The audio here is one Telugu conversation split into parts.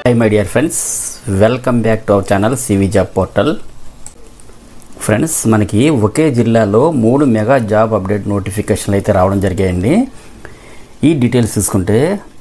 high my dear friends welcome back to our channel CV job portal friends మనకి ఒకే జిల్లాలో మూడు మెగా జాబ్ అప్డేట్ నోటిఫికేషన్లు అయితే రావడం జరిగాయండి ఈ డీటెయిల్స్ చూసుకుంటే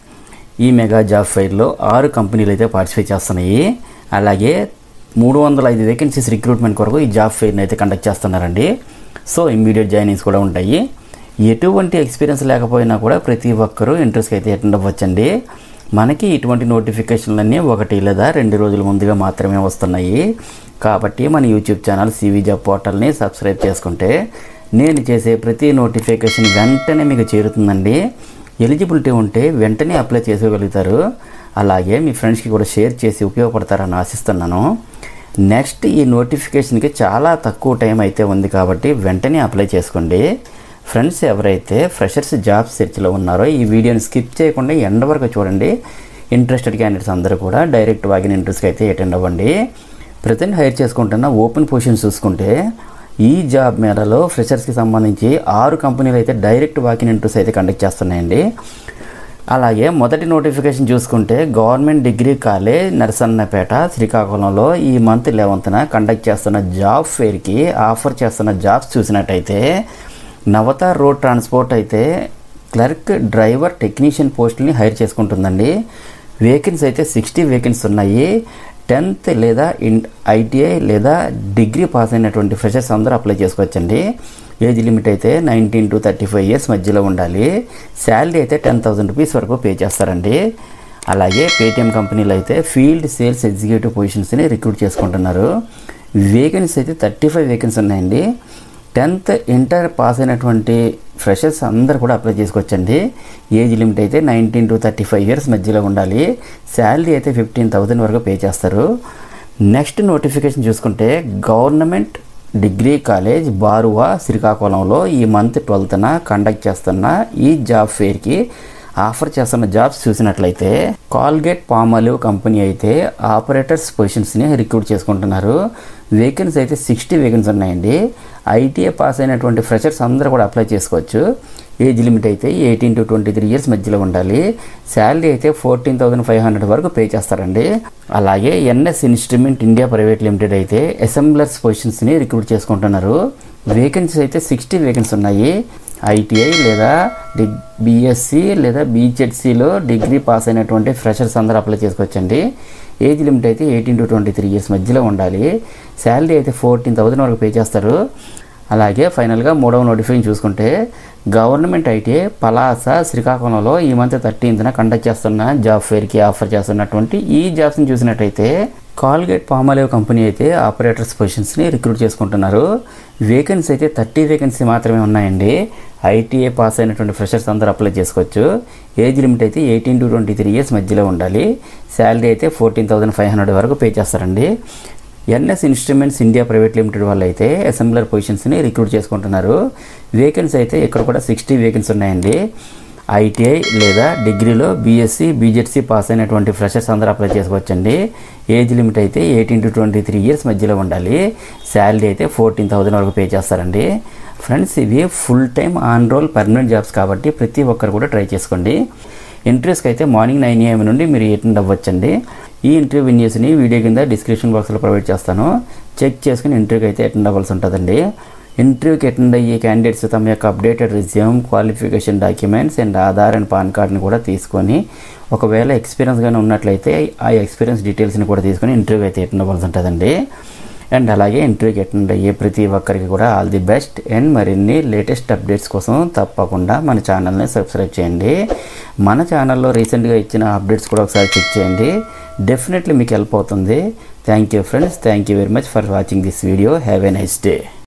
ఈ మెగా జాబ్ ఫైర్లో ఆరు కంపెనీలు అయితే పార్టిసిపేట్ చేస్తున్నాయి అలాగే మూడు వందల ఐదు వేకెన్సీస్ రిక్రూట్మెంట్ కొరకు ఈ జాబ్ ఫెయిర్ని అయితే కండక్ట్ చేస్తున్నారండి సో ఇమ్మీడియట్ జాయినింగ్స్ కూడా ఉంటాయి ఎటువంటి ఎక్స్పీరియన్స్ లేకపోయినా కూడా ప్రతి ఒక్కరూ ఇంట్రెస్ట్కి అయితే అటెండ్ అవ్వచ్చండి మనకి ఇటువంటి నోటిఫికేషన్లన్నీ ఒకటి లేదా రెండు రోజుల ముందుగా మాత్రమే వస్తున్నాయి కాబట్టి మన యూట్యూబ్ ఛానల్ సివి జాబ్ పోర్టల్ని సబ్స్క్రైబ్ చేసుకుంటే నేను చేసే ప్రతి నోటిఫికేషన్ వెంటనే మీకు చేరుతుందండి ఎలిజిబిలిటీ ఉంటే వెంటనే అప్లై చేసుకోగలుగుతారు అలాగే మీ ఫ్రెండ్స్కి కూడా షేర్ చేసి ఉపయోగపడతారని ఆశిస్తున్నాను నెక్స్ట్ ఈ నోటిఫికేషన్కి చాలా తక్కువ టైం అయితే ఉంది కాబట్టి వెంటనే అప్లై చేసుకోండి ఫ్రెండ్స్ ఎవరైతే ఫ్రెషర్స్ జాబ్ సెర్చ్లో ఉన్నారో ఈ వీడియోని స్కిప్ చేయకుండా ఎండ వరకు చూడండి ఇంట్రెస్టెడ్ క్యాండిడేట్స్ అందరూ కూడా డైరెక్ట్ వాగిన ఇంట్రెస్ట్కి అయితే అటెండ్ అవ్వండి ప్రజెంట్ హైర్ చేసుకుంటున్న ఓపెన్ పొజిషన్ చూసుకుంటే ఈ జాబ్ మేళలో ఫ్రెషర్స్కి సంబంధించి ఆరు కంపెనీలు అయితే డైరెక్ట్ వాకిన్ ఇంటర్వ్యూస్ అయితే కండక్ట్ చేస్తున్నాయండి అలాగే మొదటి నోటిఫికేషన్ చూసుకుంటే గవర్నమెంట్ డిగ్రీ కాలేజ్ నరసన్నపేట శ్రీకాకుళంలో ఈ మంత్ లెవెంత్న కండక్ట్ చేస్తున్న జాబ్ ఫేర్కి ఆఫర్ చేస్తున్న జాబ్స్ చూసినట్టయితే నవత రోడ్ ట్రాన్స్పోర్ట్ అయితే క్లర్క్ డ్రైవర్ టెక్నీషియన్ పోస్టుల్ని హైర్ చేసుకుంటుందండి వేకెన్సీ అయితే సిక్స్టీ వేకెన్సీ ఉన్నాయి టెన్త్ లేదా ఇన్ ఐటీఐ లేదా డిగ్రీ పాస్ అయినటువంటి ఫ్రెషర్స్ అందరూ అప్లై చేసుకోవచ్చండి ఏజ్ లిమిట్ అయితే nineteen to thirty five years మధ్యలో ఉండాలి శాలరీ అయితే టెన్ థౌసండ్ రూపీస్ వరకు పే చేస్తారండి అలాగే పేటిఎం కంపెనీలో అయితే ఫీల్డ్ సేల్స్ ఎగ్జిక్యూటివ్ పొజిషన్స్ని రిక్రూట్ చేసుకుంటున్నారు వేకెన్సీ అయితే థర్టీ ఫైవ్ వేకెన్సీ ఉన్నాయండి టెన్త్ ఇంటర్ పాస్ అయినటువంటి ఫ్రెషర్స్ అందరు కూడా అప్లై చేసుకోవచ్చండి ఏజ్ లిమిట్ అయితే nineteen to thirty five years మధ్యలో ఉండాలి శాలరీ అయితే ఫిఫ్టీన్ థౌజండ్ వరకు పే చేస్తారు నెక్స్ట్ నోటిఫికేషన్ చూసుకుంటే గవర్నమెంట్ డిగ్రీ కాలేజ్ బారువా శ్రీకాకుళంలో ఈ మంత్ ట్వెల్త్న కండక్ట్ చేస్తున్న ఈ జాబ్ ఫేర్కి ఆఫర్ చేస్తున్న జాబ్స్ చూసినట్లయితే కాల్గేట్ పామాలివ్ కంపెనీ అయితే ఆపరేటర్స్ పొజిషన్స్ని రిక్రూట్ చేసుకుంటున్నారు వేకెన్సీ అయితే సిక్స్టీ వేకెన్సీ ఉన్నాయండి ఐటీఐ పాస్ అయినటువంటి ఫ్రెషర్స్ అందరూ కూడా అప్లై చేసుకోవచ్చు ఏజ్ లిమిట్ అయితే eighteen to twenty three years మధ్యలో ఉండాలి శాలరీ అయితే ఫోర్టీన్ థౌసండ్ ఫైవ్ హండ్రెడ్ వరకు పే చేస్తారండి అలాగే NS instrument India private limited అయితే అసెంబ్లర్స్ పొజిషన్స్ని రిక్రూట్ చేసుకుంటున్నారు వేకెన్సీస్ అయితే సిక్స్టీ వేకెన్సీ ఉన్నాయి ఐటీఐ లేదా డి బీఎస్సీ లేదా బీజెడ్సీలో డిగ్రీ పాస్ అయినటువంటి ఫ్రెషర్స్ అందరూ అప్లై చేసుకోవచ్చండి ఏజ్ లిమిట్ అయితే eighteen to twenty three years మధ్యలో ఉండాలి శాలరీ అయితే ఫోర్టీన్ థౌసండ్ వరకు పే చేస్తారు అలాగే ఫైనల్గా మూడవ నోటిఫికేషన్ చూసుకుంటే గవర్నమెంట్ ఐటీఐ పలాస శ్రీకాకుళంలో ఈ మంత్ థర్టీన్త్న కండక్ట్ చేస్తున్న జాబ్ ఫేర్కి ఆఫర్ చేస్తున్నటువంటి ఈ జాబ్స్ని చూసినట్టయితే కాల్గేట్ పామాలేవ్ కంపెనీ అయితే ఆపరేటర్స్ పొజిషన్స్ని రిక్రూట్ చేసుకుంటున్నారు వేకెన్సీ అయితే థర్టీ వేకెన్సీ మాత్రమే ఉన్నాయండి ఐటీఏ పాస్ అయినటువంటి ఫ్రెషర్స్ అందరూ అప్లై చేసుకోవచ్చు ఏజ్ లిమిట్ అయితే eighteen to twenty three years మధ్యలో ఉండాలి శాలరీ అయితే ఫోర్టీన్ థౌసండ్ ఫైవ్ హండ్రెడ్ వరకు పే చేస్తారండి NS instruments India private limited వాళ్ళు అయితే అసెంబ్లర్ పొజిషన్స్ని రిక్రూట్ చేసుకుంటున్నారు వేకెన్సీ అయితే ఇక్కడ కూడా సిక్స్టీ వేకెన్సీ ఉన్నాయండి ఐటీఐ లేదా డిగ్రీలో బీఎస్సీ బీజెడ్సీ పాస్ అయినటువంటి ఫ్రెషర్స్ అందరూ అప్లై చేసుకోవచ్చండి ఏజ్ లిమిట్ అయితే eighteen to twenty three years మధ్యలో ఉండాలి శాలరీ అయితే ఫోర్టీన్ థౌసండ్ వరకు పే చేస్తారండి ఫ్రెండ్స్ ఇవి full time on roll permanent jobs కాబట్టి ప్రతి ఒక్కరు కూడా ట్రై చేసుకోండి ఇంటర్వ్యూస్కి అయితే మార్నింగ్ నైన్ ఏఎం నుండి మీరు అటెండ్ అవ్వచ్చండి ఈ ఇంటర్వ్యూ విన్యూస్ని వీడియో కింద డిస్క్రిప్షన్ బాక్స్లో ప్రొవైడ్ చేస్తాను చెక్ చేసుకుని ఇంటర్వ్యూకి అయితే అటెండ్ అవ్వాల్సి ఉంటుందండి ఇంటర్వ్యూకి అటెండ్ అయ్యే క్యాండిడేట్స్ తమ యొక్క updated resume qualification documents and Aadhaar and PAN కార్డ్ని కూడా తీసుకొని ఒకవేళ ఎక్స్పీరియన్స్గానే ఉన్నట్లయితే ఆ ఎక్స్పీరియన్స్ డీటెయిల్స్ని కూడా తీసుకొని ఇంటర్వ్యూ అయితే అటెండ్ అవ్వాల్సి ఉంటుందండి అండ్ అలాగే ఇంటర్వ్యూకి అటెండ్ అయ్యే ప్రతి ఒక్కరికి కూడా ఆల్ ది బెస్ట్ అండ్ మరిన్ని లేటెస్ట్ అప్డేట్స్ కోసం తప్పకుండా మన ఛానల్ని సబ్స్క్రైబ్ చేయండి మన ఛానల్లో రీసెంట్గా ఇచ్చిన అప్డేట్స్ కూడా ఒకసారి చెక్ చేయండి డెఫినెట్లీ మీకు హెల్ప్ అవుతుంది thank you friends thank you very much for watching this video have a nice day